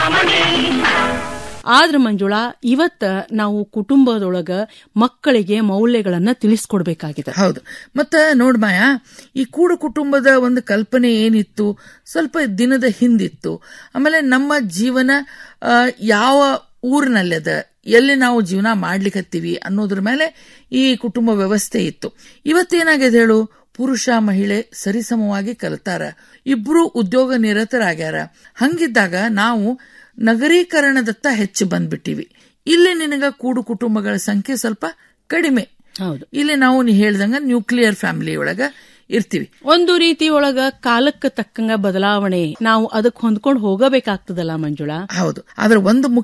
ಆದ್ರ ಮಂಜುಳಾ ಇವತ್ತ ನಾವು ಕುಟುಂಬದೊಳಗ ಮಕ್ಕಳಿಗೆ ಮೌಲ್ಯಗಳನ್ನ ತಿಳಿಸ್ಕೊಡ್ಬೇಕಾಗಿದೆ ಹೌದು ಮತ್ತ ನೋಡ್ ಮಾಯಾ ಈ ಕೂಡು ಕುಟುಂಬದ ಒಂದು ಕಲ್ಪನೆ ಏನಿತ್ತು ಸ್ವಲ್ಪ ದಿನದ ಹಿಂದಿತ್ತು ಆಮೇಲೆ ನಮ್ಮ ಜೀವನ ಆ, ಯಾವ ಊರಿನಲ್ಲದ ಎಲ್ಲಿ ನಾವು ಜೀವನ ಮಾಡ್ಲಿಕತ್ತೀವಿ ಅನ್ನೋದ್ರ ಮೇಲೆ ಈ ಕುಟುಂಬ ವ್ಯವಸ್ಥೆ ಇತ್ತು ಇವತ್ತೇನಾಗಿದೆ ಹೇಳು ಪುರುಷ ಮಹಿಳೆ ಸರಿಸಮವಾಗಿ ಕಲಿತಾರ ಇಬ್ರು ಉದ್ಯೋಗ ನಿರತರಾಗ್ಯಾರ ಹಂಗಿದ್ದಾಗ ನಾವು ನಗರೀಕರಣದತ್ತ ಹೆಚ್ಚು ಬಂದ್ಬಿಟ್ಟಿವಿ ಇಲ್ಲಿ ನಿನಗ ಕೂಡು ಕುಟುಂಬಗಳ ಸಂಖ್ಯೆ ಸ್ವಲ್ಪ ಕಡಿಮೆ ಹೌದು ಇಲ್ಲಿ ನಾವು ನೀ ಹೇಳ್ದಂಗ ನ್ಯೂಕ್ಲಿಯರ್ ಫ್ಯಾಮಿಲಿ ಒಳಗ ಇರ್ತೀವಿ ಒಂದು ರೀತಿ ಒಳಗ ಕಾಲಕ್ಕೆ ತಕ್ಕಂಗ ಬದಲಾವಣೆ ನಾವು ಅದಕ್ಕೆ ಹೊಂದ್ಕೊಂಡು ಹೋಗಬೇಕಾಗ್ತದಲ್ಲ ಮಂಜುಳಾ ಹೌದು ಆದ್ರೆ ಒಂದು